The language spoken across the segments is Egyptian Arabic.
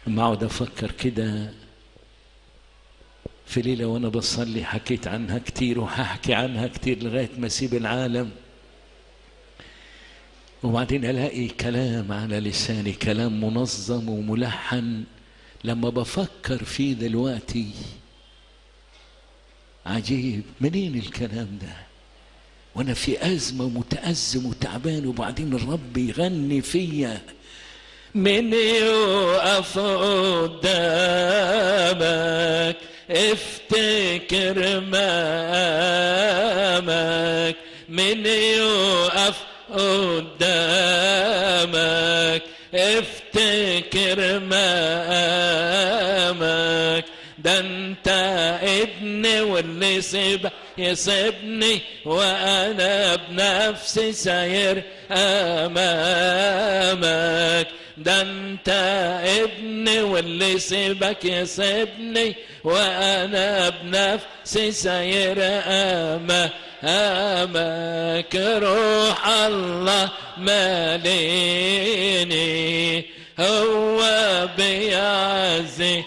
لما اقعد افكر كده في ليله وانا بصلي حكيت عنها كتير وهحكي عنها كتير لغايه ما اسيب العالم وبعدين الاقي كلام على لساني كلام منظم وملحن لما بفكر فيه دلوقتي عجيب منين الكلام ده وانا في ازمه ومتازم وتعبان وبعدين الرب يغني فيا من يقف قدامك افتكر مامك من يقف قدامك افتكر مامك ده انت ابني واللي سيب يسيبني وانا بنفسي ساير امامك ده انت ابني واللي سيبك يسيبني وانا بنفسي ساير امامك روح الله ماليني هو بيعزيني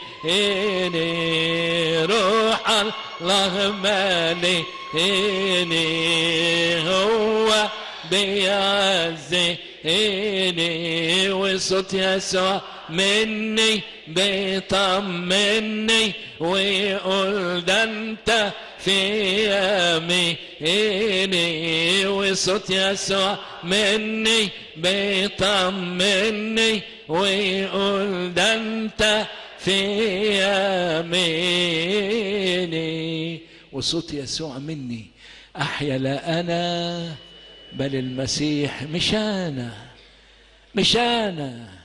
روح الله ماليني هو بيعزيني وصوت يسوع مني بيطمني ويقول ده انت في يميني وصوت يسوع مني بيطمني ويقول ده انت في يميني وصوت يسوع مني احيا لا انا بل المسيح مش انا مش انا